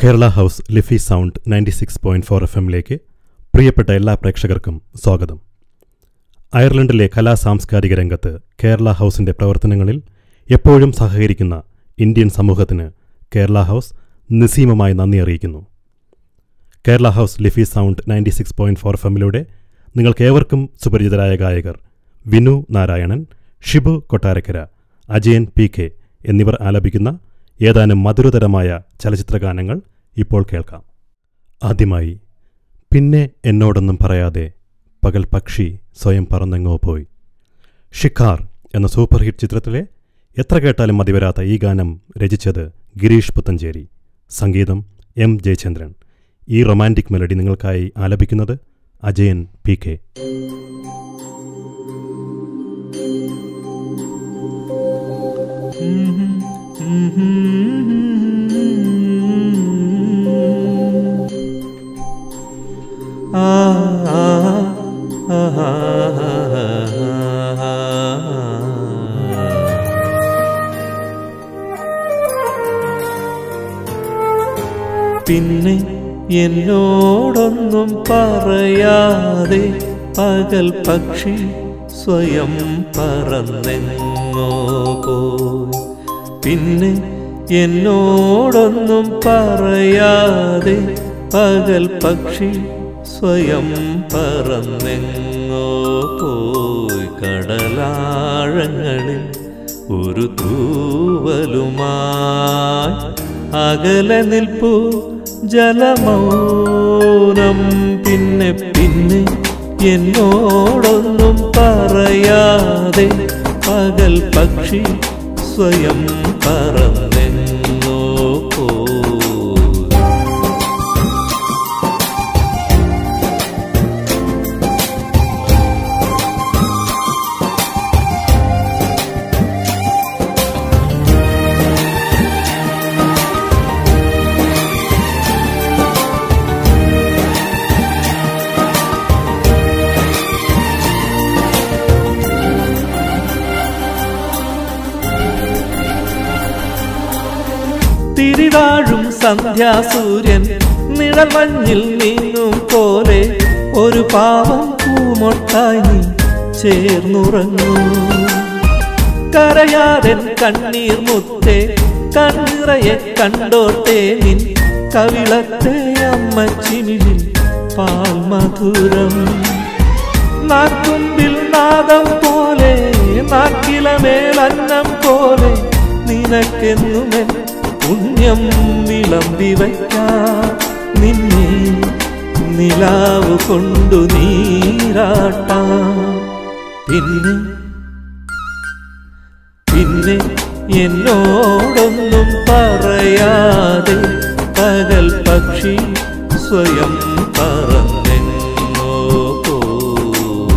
Kerala house lifi sound ninety six point four F എമ്മിലേക്ക് പ്രിയപ്പെട്ട എല്ലാ പ്രേക്ഷകർക്കും സ്വാഗതം അയർലൻഡിലെ കലാ സാംസ്കാരിക രംഗത്ത് കേരള ഹൗസിന്റെ പ്രവർത്തനങ്ങളിൽ എപ്പോഴും സഹകരിക്കുന്ന ഇന്ത്യൻ സമൂഹത്തിന് കേരള ഹൗസ് നിസ്സീമമായി നന്ദി അറിയിക്കുന്നു Kerala house lifi sound ninety six point four F എമ്മിലൂടെ നിങ്ങൾക്കേവർക്കും സുപരിചിതരായ ഗായകർ വിനു നാരായണൻ ഷിബു കൊട്ടാരക്കര അജയൻ പി കെ എന്നിവർ ആലപിക്കുന്ന ഏതാനും മധുരതരമായ ചലച്ചിത്രഗാനങ്ങൾ ഇപ്പോൾ കേൾക്കാം ആദ്യമായി പിന്നെ എന്നോടൊന്നും പറയാതെ പകൽ പക്ഷി സ്വയം പറന്നെങ്ങോ പോയി ഷിക്കാർ എന്ന സൂപ്പർ ഹിറ്റ് ചിത്രത്തിലെ എത്ര കേട്ടാലും മതിവരാത്ത ഈ ഗാനം രചിച്ചത് ഗിരീഷ് പുത്തഞ്ചേരി സംഗീതം എം ജയചന്ദ്രൻ ഈ റൊമാൻറ്റിക് മെലഡി നിങ്ങൾക്കായി ആലപിക്കുന്നത് അജയൻ പി കെ പിന്നെ എന്നോടൊന്നും പറയാതെ പകൽ പക്ഷി സ്വയം പറന്നെങ്ങോ പോയി പിന്നെ എന്നോടൊന്നും പറയാതെ പകൽ പക്ഷി സ്വയം പറന്നെങ്ങോ പോയി കടലാഴങ്ങളിൽ ഒരു തൂവലുമായി അകലെ നിൽപ്പു ജലമൗനം പിന്നെ പിന്നെ എന്നോടൊന്നും പറയാതെ പകൽ പക്ഷി സ്വയം പറന്നെങ്ങോ പോയി തിരിവാഴും സന്ധ്യാസൂര്യൻ നിഴൽ മഞ്ഞിൽ നീങ്ങും പോലെ ഒരു പാവം പൂമൊട്ടായി നീ ചേർന്നുറങ്ങൂ കരയാതൻ കണ്ണീർ മുത്തേ കണ്ണിറയെ കണ്ടോട്ടെ നിൻ കവിളത്തെ അമ്മ ചിമിഴിൽ പാൽ മധുരം നാക്കുമ്പിൽ നാദം പോലെ നാക്കിലമേലന്നം പോലെ നിനക്കെന്നുമെൻ പുണ്യം വിളമ്പി വയ്ക്കാം നിന്നെ നിലാവ് കൊണ്ടു നീരാട്ടാം പിന്നെ പിന്നെ എന്നോടൊന്നും പറയാതെ പകൽ പക്ഷി സ്വയം പറന്നെങ്ങോ പോയി.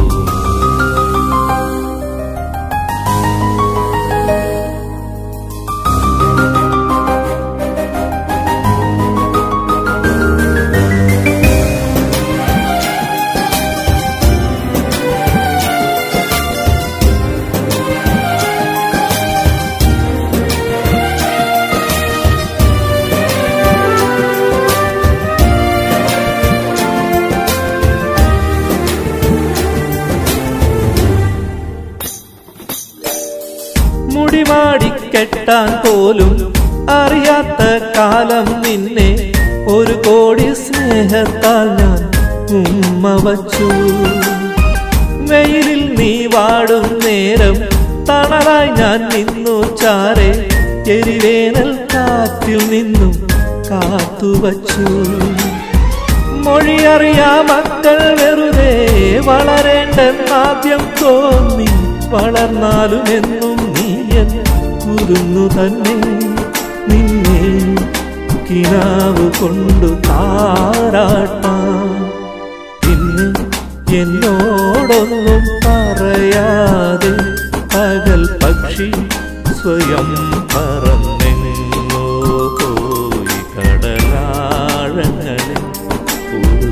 മുടിമാടി കെട്ടാൻ പോലും അറിയാത്ത കാലം നിന്നെ ഒരു കോടി സ്നേഹത്താൽ ഞാൻ ഉമ്മ വച്ചു വെയിലിൽ നീ വാടും നേരം തണലായി ഞാൻ നിന്നു ചാരെ എരിവേനൽ കാറ്റിൽ നിന്നും കാത്തുവച്ചു മൊഴിയറിയാ മക്കൾ വെറുതെ വളരേണ്ടെന്നാദ്യം തോന്നി വളർന്നാലും എന്നും നീ എൻ കുരുന്നു തന്നെ നിന്നെ കിനാവ് കൊണ്ടു താരാട്ടാം പിന്നെ എന്നോടൊന്നും പറയാതെ പകൽ പക്ഷി സ്വയം പറന്നെങ്ങോ പോയി കടലാഴങ്ങളിൽ ഒരു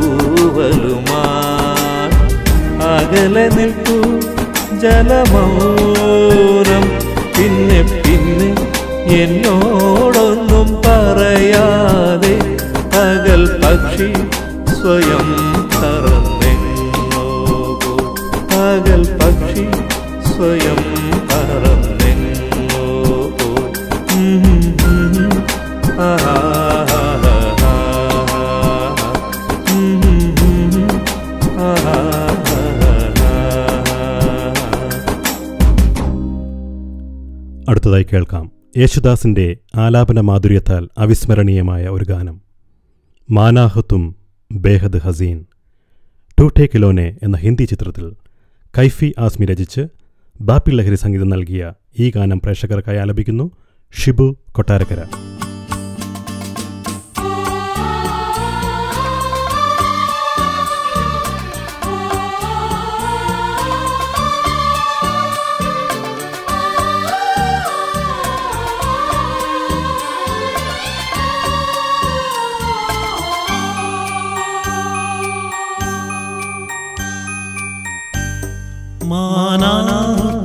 തൂവലുമായി അകലെ നിൽക്കൂ ജലമൗനം പിന്നെ പിന്നെ എന്നോടൊന്നും പറയാതെ പകൽ പക്ഷി സ്വയം പറന്നെങ്ങോ പോയി. പകൽ പക്ഷി സ്വയം പറന്നെങ്ങോ പോയി. ഉം, ഉം, ആഹാ, ഉം, ഉം, ആഹാ. അടുത്തതായി കേൾക്കാം യേശുദാസിന്റെ ആലാപന മാധുര്യത്താൽ അവിസ്മരണീയമായ ഒരു ഗാനം മാനാഹത്തും ബേഹദ് ഹസീൻ ടൂട്ടേ കിലോനെ എന്ന ഹിന്ദി ചിത്രത്തിൽ കൈഫി ആസ്മി രചിച്ച് ബാപ്പി ലഹരി സംഗീതം നൽകിയ ഈ ഗാനം പ്രേക്ഷകർക്കായി ആലപിക്കുന്നു ഷിബു കൊട്ടാരക്കര माना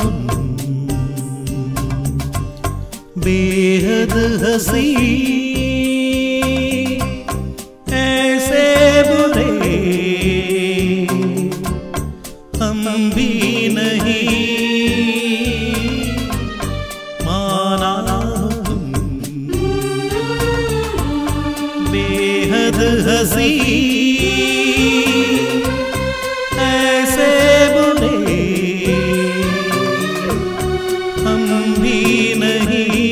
बेहद हसी ऐसे बुरे हम भी नहीं माना तुम बेहद हसी ऐसे बुरे हम भी नहीं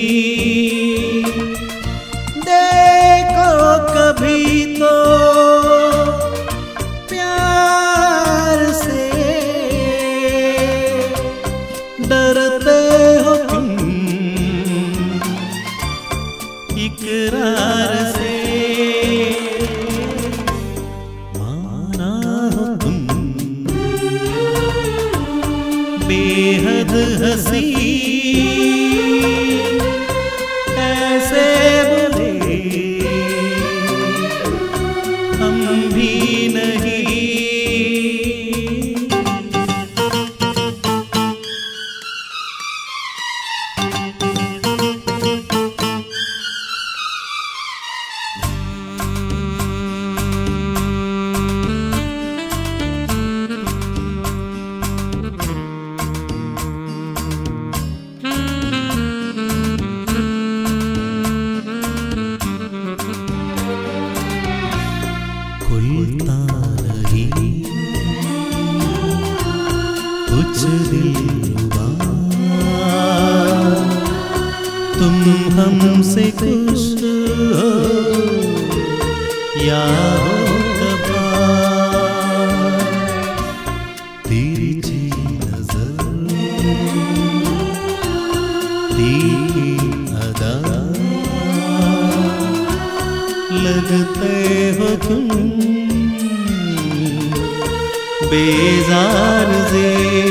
देखो कभी तो प्यार से डरते हो तुम इकरार से माना हो तुम बेहद हसी ऐसे बुरे हम भी नहीं खुलता नहीं कुछ दिल रुबा तुम हमसे खुश हो या हो कबा तिरछी नजर तीखी अदा लगते हो तुम बेजार से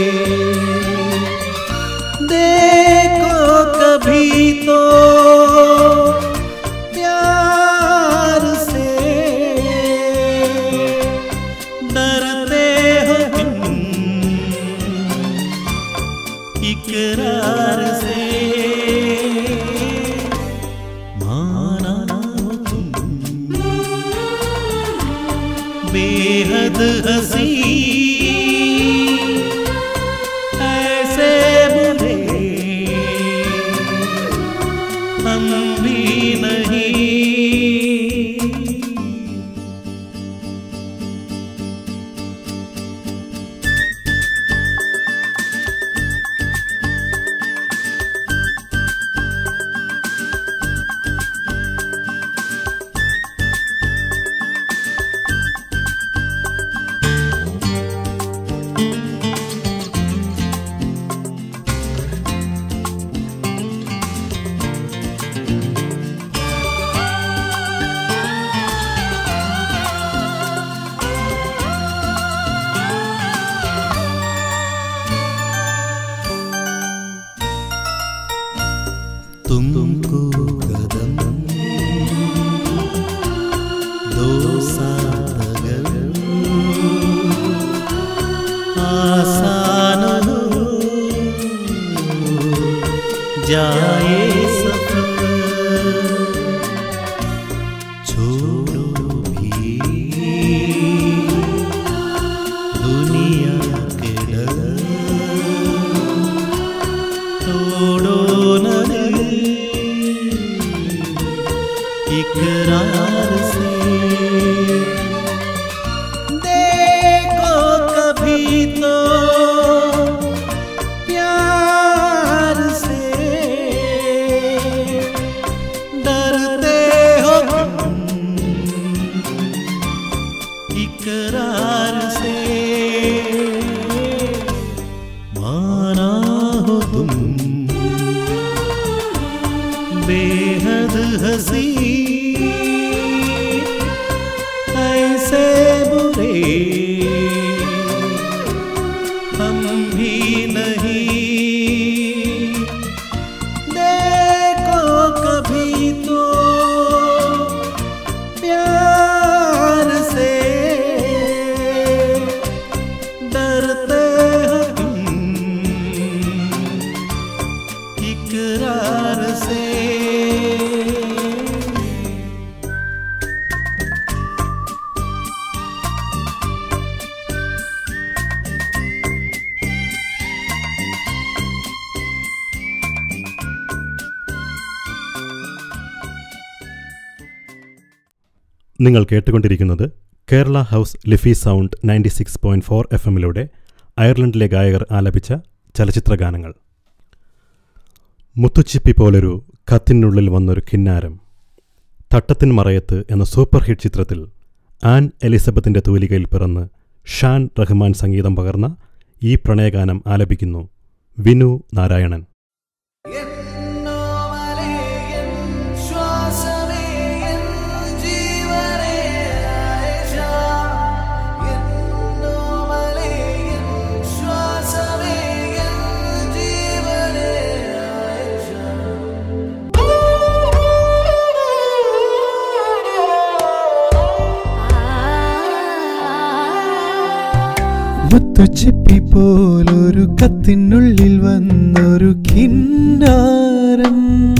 देखो कभी तो प्यार से डरते हो तुम इकरार से माना हो तुम बेहद हसी ऐसे बुरे हम भी नहीं छोड़ो भी दुनिया के डर तोड़ो न दिल इकरार से देखो कभी तो प्यार से डरते हो तुम इकरार से माना हो तुम बेहद हसी ऐसे बुरे हम भी नहीं देखो कभी तो प्यार से डरते हो तुम इकरार से നിങ്ങൾ കേട്ടുകൊണ്ടിരിക്കുന്നത് Kerala house lifi sound ninety six point four F എമ്മിലൂടെ അയർലൻഡിലെ ഗായകർ ആലപിച്ച ചലച്ചിത്ര ഗാനങ്ങൾ മുത്തുച്ചിപ്പി പോലൊരു കത്തിനുള്ളിൽ വന്നൊരു കിന്നാരം തട്ടത്തിൻ മറയത്ത് എന്ന സൂപ്പർ ഹിറ്റ് ചിത്രത്തിൽ ആൻ എലിസബത്തിന്റെ തൂലികയിൽ പിറന്ന് ഷാൻ റഹ്മാൻ സംഗീതം പകർന്ന ഈ പ്രണയഗാനം ആലപിക്കുന്നു വിനു നാരായണൻ എന്നോമലേ എൻ ശ്വാസമേ എൻ ജീവനേ ആയിഷ എന്നോമലേ എൻ ശ്വാസമേ എൻ ജീവനേ ആയിഷ മുത്തുച്ചിപ്പി പോലൊരു കത്തിനുള്ളിൽ വന്നൊരു കിന്നാരം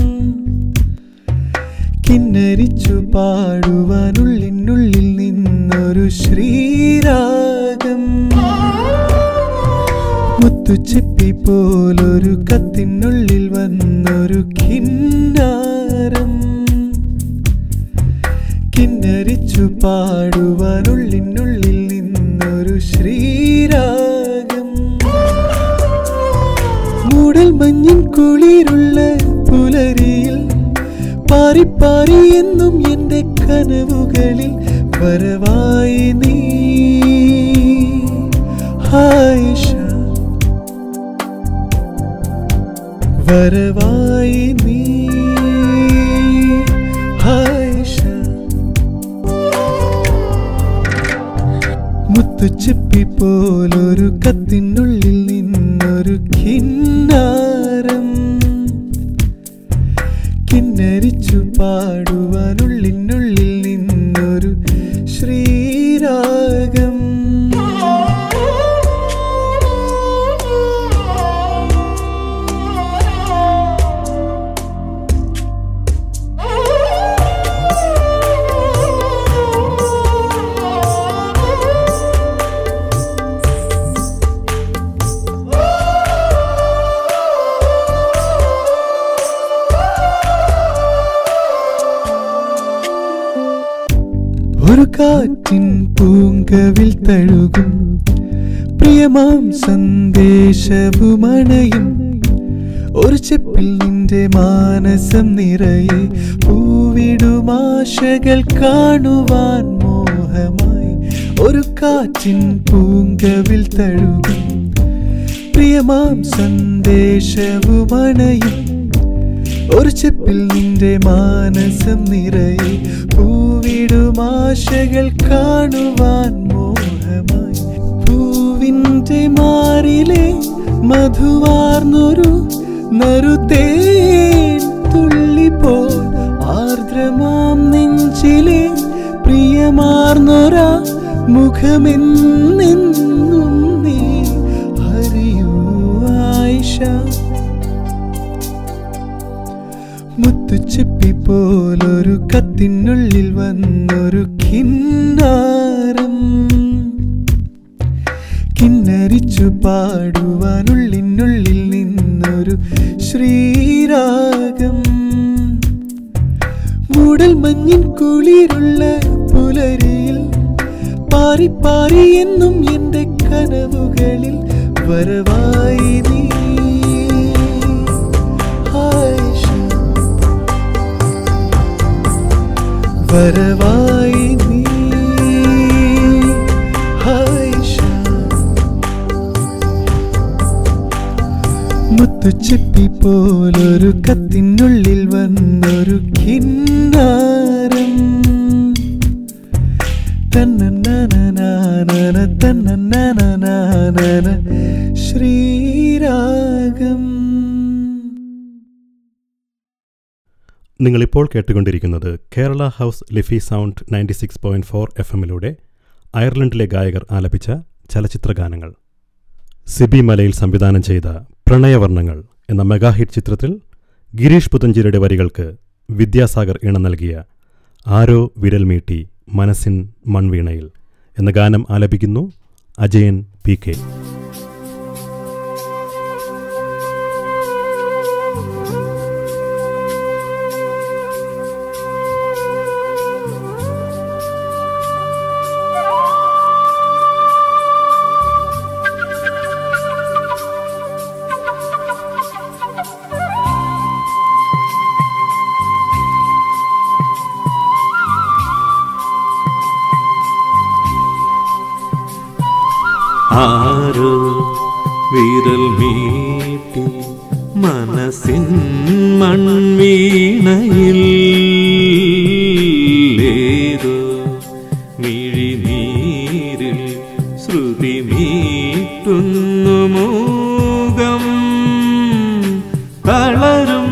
കിന്നരിച്ചു പാടുവാനുള്ളിനുള്ളിൽ നിന്നൊരു ശ്രീരാഗം മുത്തുച്ചിപ്പി പോലൊരു കത്തിനുള്ളിൽ വന്നൊരു കിന്നാരം കിന്നരിച്ചു പാടുവാനുള്ളിനുള്ളിൽ നിന്നൊരു ശ്രീരാഗം മൂടൽ മഞ്ഞിൻ കുളിരുള്ള പുലരിയിൽ പാറിപ്പാറി എന്നും എന്റെ കനവുകളിൽ വരവായി നീ ഹായിഷ വരവായി നീ ഹായിഷ മുത്തുച്ചിപ്പി പോലൊരു കത്തിനുള്ളിൽ നിന്നൊരു കിന്നാരം കിന്നരിച്ചു പാടുവാനുള്ളിനുള്ളിൽ നിന്നൊരു ശ്രീരാഗം ഒരു കാറ്റിൻ പൂങ്കവിൽ തഴുകും പ്രിയമാം സന്ദേശവുമണയും ഒരു ചെപ്പിൽ നിന്റെ മാനസം നിറയെ പൂവിടുമാശകൾ കാണുവാൻ മോഹമായി ഒരു കാറ്റിൻ പൂങ്കവിൽ തഴുകും പ്രിയമാം സന്ദേശവുമണയും ഒരു ചെപ്പിൽ നിന്റെ മാനസം നിറയെ പൂവിടുമാശകൾ കാണുവാൻ മോഹമായി പൂവിൻ്റെ മാറിലെ മധുവാർന്നൊരു നറുതേൻ തുള്ളിപ്പോൾ ആർദ്രമാം നെഞ്ചിലെ പ്രിയമാർന്നൊരാ മുഖമെന്നെന്നും നീ അറിയൂ ആയിഷ മുത്ത മുത്തുച്ചിപ്പി പോലൊരു കത്തിനുള്ളിൽ വന്നൊരു കിന്നാരം കിന്നരിച്ചു പാടുവാനുള്ളിനുള്ളിൽ നിന്നൊരു ശ്രീരാഗം മൂടൽ മഞ്ഞിൻ കുളിരുള്ള പുലരിയിൽ പാറി പാറി എന്നും എൻ്റെ കനവുകളിൽ വരവായി നീ ആയിഷ വരവായി നീ ആയിഷ മുത്തുച്ചിപ്പി പോലൊരു കത്തിനുള്ളിൽ വന്നൊരു കിന്നാരം തന്നനനനനന തന്നനനനന ശ്രീരാഗം നിങ്ങളിപ്പോൾ കേട്ടുകൊണ്ടിരിക്കുന്നത് Kerala house lifi sound ninety six point four F എമ്മിലൂടെ അയർലൻഡിലെ ഗായകർ ആലപിച്ച ചലച്ചിത്ര ഗാനങ്ങൾ സിബി മലയിൽ സംവിധാനം ചെയ്ത പ്രണയവർണ്ണങ്ങൾ എന്ന മെഗാഹിറ്റ് ചിത്രത്തിൽ ഗിരീഷ് പുതഞ്ചേരിയുടെ വരികൾക്ക് വിദ്യാസാഗർ ഇണ നൽകിയ ആരോ വിരൽ മീട്ടി മനസ്സിൻ മൺവീണയിൽ എന്ന ഗാനം ആലപിക്കുന്നു അജയൻ പി കെ ആരോ വിരൽ മീട്ടി മനസ്സിൻ മൺവീണയിൽ ഏതോ മിഴിനീരിൽ ശ്രുതി മീട്ടുന്നു മൂകം തളരും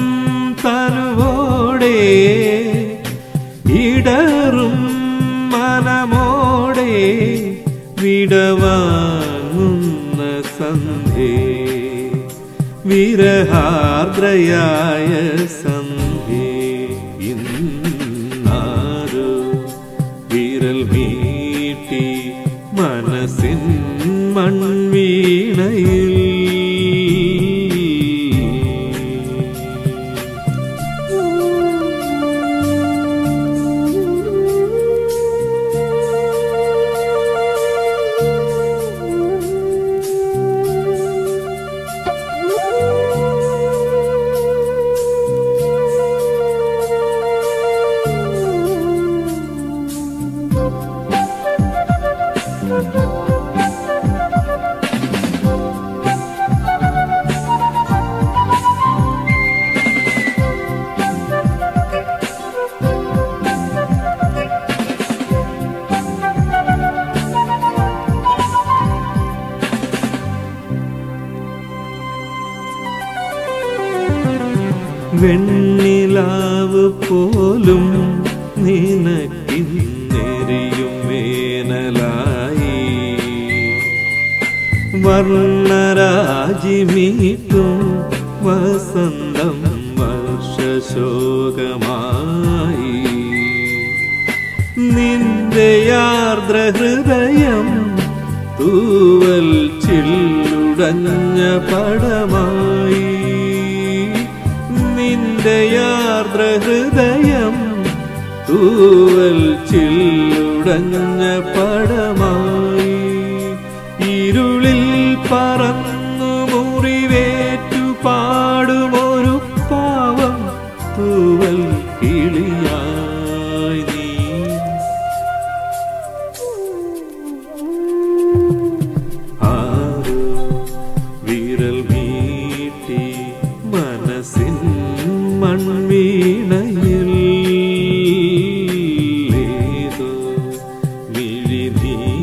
തനുവോടെ ഇടറും മനമോടെ വിടവാങ്ങുന്ന സന്ധ്യേ വിരഹാർദ്രയായ സന്ധ്യേ ഇന്നാരോ വിരൽ മീട്ടി മനസ്സിൻ മൺവീണയിൽ വെണ്ണിലാവ് പോലും നിനക്കിന്നെരിയും വേനലായി വർണ്ണരാജിമീട്ടും വസന്തം വർഷശോകമായി നിന്റെ യാർദ്രഹൃദയം തൂവൽ ചില്ലുടഞ്ഞ പടമായി നിന്റെ യാർദ്രഹൃദയം തൂവൽ ചില്ലുടഞ്ഞ പടമായി ഇരുളിൽ പറന്നു മുറിവേറ്റു പാടുമൊരു പാവം തൂവൽ കിളിയായി നീ ആരോ വിരൽ മീട്ടി മനസ്സിൻ മൺവീണയിൽ ഏതോ മിഴിനീ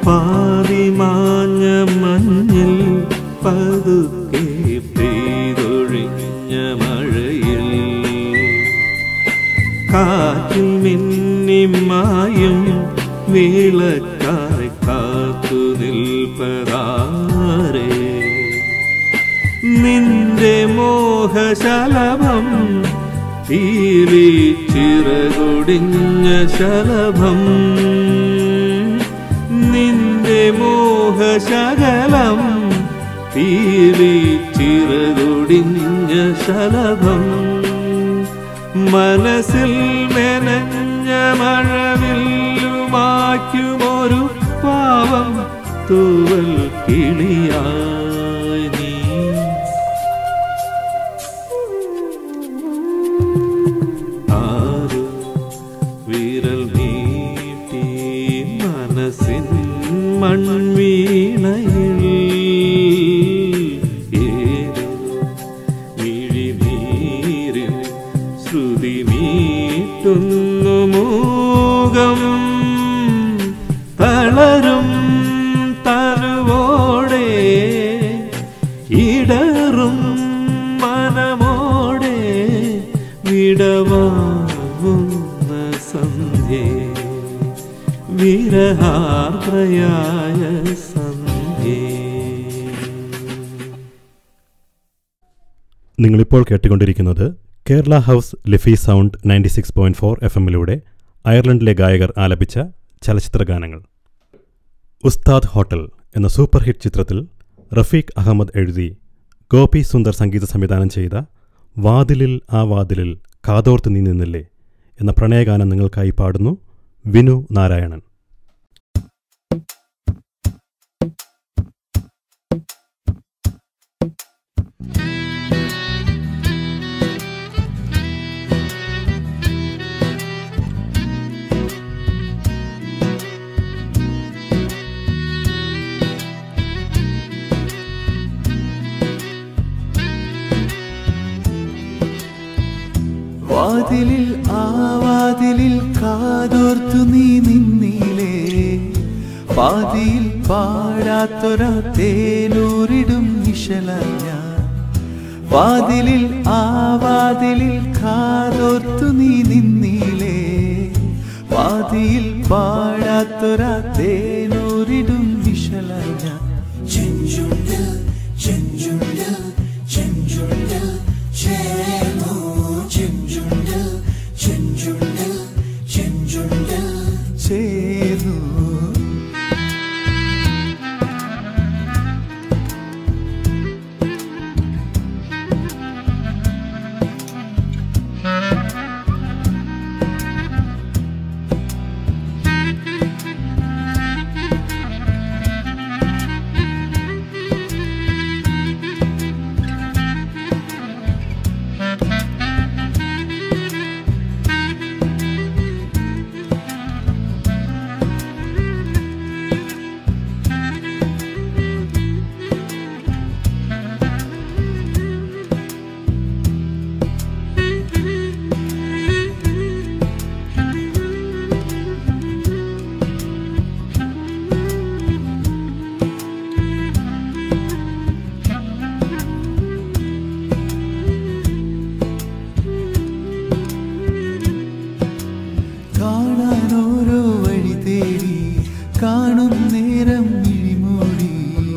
പാതിമാഞ്ഞ മഞ്ഞിൽ പതുക്കെ പെയ്തൊഴിഞ്ഞ മഴയിൽ കാറ്റിൽ മിന്നിമായും വീളക്കായി കാത്തു നിൽപ്പതാരേ നിന്റെ മോഹശലഭം തീലി ചിറകൊടിഞ്ഞ ശലഭം നിന്റെ മോഹശകലം തീലി ചിറകൊടിഞ്ഞ ശലഭം മനസ്സിൽ മെനഞ്ഞ മഴവില്ലുമാക്കുമൊരു പാവം തൂവൽ കിളിയായി നീ ആരു വിരൽ നീട്ടി മനസ്സിൻ മൺവീണയിൽ ഏതോ മിഴിനീരിൽ ശ്രുതി മീട്ടുന്നു മൂകം തളരും തനുവോടെ ഇടറും മനമോടെ വിടവാങ്ങുന്ന സന്ധ്യേ വിരഹാർദ്രയായ സന്ധ്യേ നിങ്ങളിപ്പോൾ കേട്ടുകൊണ്ടിരിക്കുന്നത് Kerala house lifi sound ninety six point four F എമ്മിലൂടെ അയർലൻഡിലെ ഗായകർ ആലപിച്ച ചലച്ചിത്ര ഗാനങ്ങൾ ഉസ്താദ് ഹോട്ടൽ എന്ന സൂപ്പർ ഹിറ്റ് ചിത്രത്തിൽ റഫീഖ് അഹമ്മദ് എഴുതി ഗോപി സുന്ദർ സംഗീത സംവിധാനം ചെയ്ത വാതിലിൽ ആ വാതിലിൽ കാതോർത്ത് നീ നിന്നില്ലേ എന്ന പ്രണയഗാനം നിങ്ങൾക്കായി പാടുന്നു വിനു നാരായണൻ വാതിലിൽ ആ വാതിലിൽ കാതോർത്തു നീ നിന്നിലേ പാതിയിൽ പാടാത്തൊരാ തേനൂരിടും നിശല ഞാൻ വാതിലിൽ ആ വാതിലിൽ കാതോർത്തു നീ നിന്നിലേ പാതിയിൽ പാടാത്തൊരാ തേനൂരിടും നിശല ഞാൻ ചെഞ്ചുണ്ടിൽ ചെഞ്ചുണ്ടിൽ ചെഞ്ചുണ്ടിൽ ചേർന്നു ചെഞ്ചുണ്ടിൽ ചെഞ്ചുണ്ടിൽ ചെഞ്ചുണ്ടിൽ ചേർന്നു കാണാൻ ഓരോ വഴി തേടി കാണും നേരം മിഴിമൂടി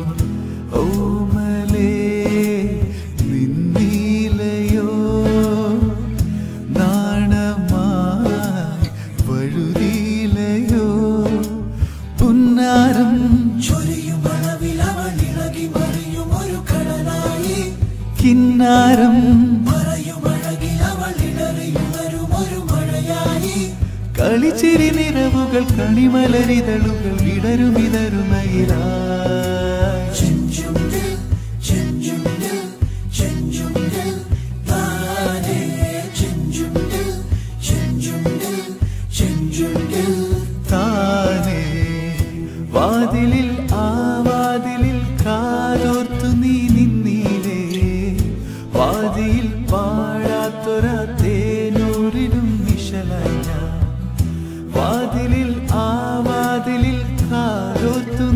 ഓമലേ നിന്നീലയോ നാണമായി വഴുതിയിലയോ പുന്നാരം ചൊരിയും അളവിൽ അവൾ ഇളകി മറിയും ഒരു കടലായി കിന്നാരം മറയും അഴകിൽ അവൾ ഇടറിയുണരും ഒരു മഴയായി കളിച്ചിരി നിറവുകൾ കണിമലരിതളുകൾ വിടരുമിതരുമയിലായി ചെഞ്ചുണ്ടിൽ ചെഞ്ചുണ്ടിൽ ചെഞ്ചുണ്ടിൽ താനേ ചെഞ്ചുണ്ടിൽ ചെഞ്ചുണ്ടിൽ ചെഞ്ചുണ്ടിൽ താനേ വാതിലിൽ ആ വാതിലിൽ കാതോർത്തു നീ നിന്നീലേ വാതിയിൽ പാടാത്തൊര തേനൂരിലും നിശലായി ഞാൻ വാതിലിൽ ആ വാതിലിൽ കാതോർത്തു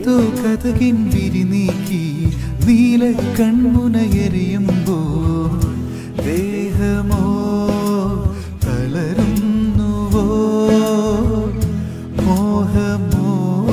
ഏതോ കഥകിൻ വിരിനീക്കി നീല കൺമുനയെറിയുമ്പോ ദേഹമോ തളരുന്നുവോ മോഹമോ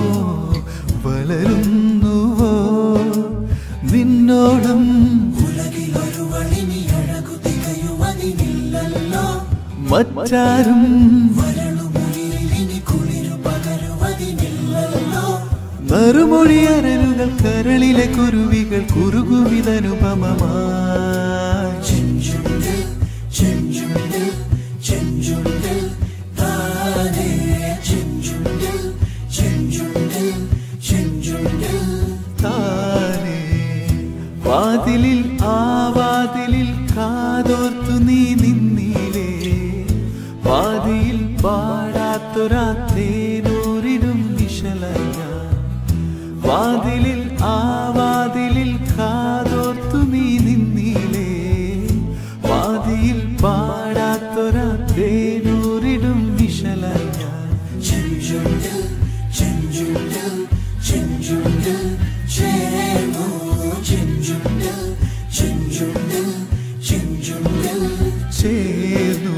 വളരുന്നുവോ നിന്നോളം ഉലകിലൊരു വഴിനി അഴകു തികയുവതിനില്ലല്ലോ മറ്റാരും മരളുമുയിലിനി കുളിരു പകരുവതിനില്ലല്ലോ മറുമൊഴി അരലുകൾ കരളിലെ കുരുവികൾ കുറുകുവിതനുപമമായി ചെഞ്ചുണ്ടിൽ ചെഞ്ചുണ്ടിൽ ചെഞ്ചുണ്ടിൽ താനേ ചെഞ്ചുണ്ടിൽ ചെഞ്ചുണ്ടിൽ ചെഞ്ചുണ്ടിൽ താനേ വാതിലിൽ ആ വാതിലിൽ കാതോർത്തു നീ നിന്നിലേ വാതിയിൽ പാടാത്തൊരാ തേനൂരിടും നിശലയ വാതിലിൽ ആ വാതിലിൽ കാതോർത്തു നീ നിന്നിലേ വാതിയിൽ പാടാത്തൊരാ തേനൂരിടും നിശലയ ചെഞ്ചുണ്ടിൽ ചെഞ്ചുണ്ടിൽ ചെഞ്ചുണ്ടിൽ ചേർന്നു ചെഞ്ചുണ്ടിൽ ചെഞ്ചുണ്ടിൽ ചെഞ്ചുണ്ടിൽ ചേർന്നു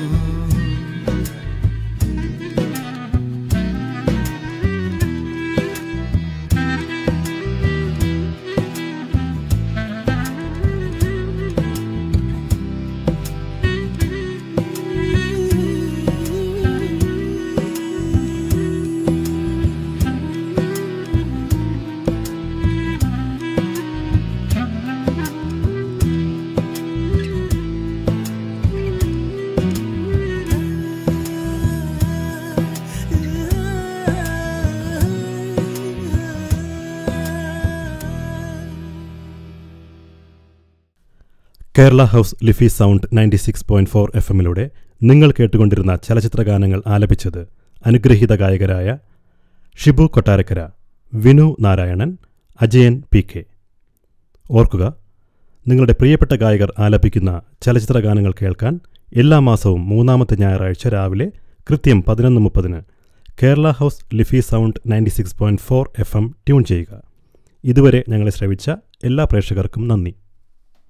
Kerala house lifi sound ninety six point four F എമ്മിലൂടെ നിങ്ങൾ കേട്ടുകൊണ്ടിരുന്ന ചലച്ചിത്ര ഗാനങ്ങൾ ആലപിച്ചത് അനുഗ്രഹീത ഗായകരായ ഷിബു കൊട്ടാരക്കര വിനു നാരായണൻ അജയൻ പി കെ ഓർക്കുക നിങ്ങളുടെ പ്രിയപ്പെട്ട ഗായകർ ആലപിക്കുന്ന ചലച്ചിത്ര ഗാനങ്ങൾ കേൾക്കാൻ എല്ലാ മാസവും മൂന്നാമത്തെ ഞായറാഴ്ച രാവിലെ കൃത്യം പതിനൊന്ന് മുപ്പതിന് Kerala house lifi sound ninety six point four F M tune ചെയ്യുക ഇതുവരെ ഞങ്ങളെ ശ്രവിച്ച എല്ലാ പ്രേക്ഷകർക്കും നന്ദി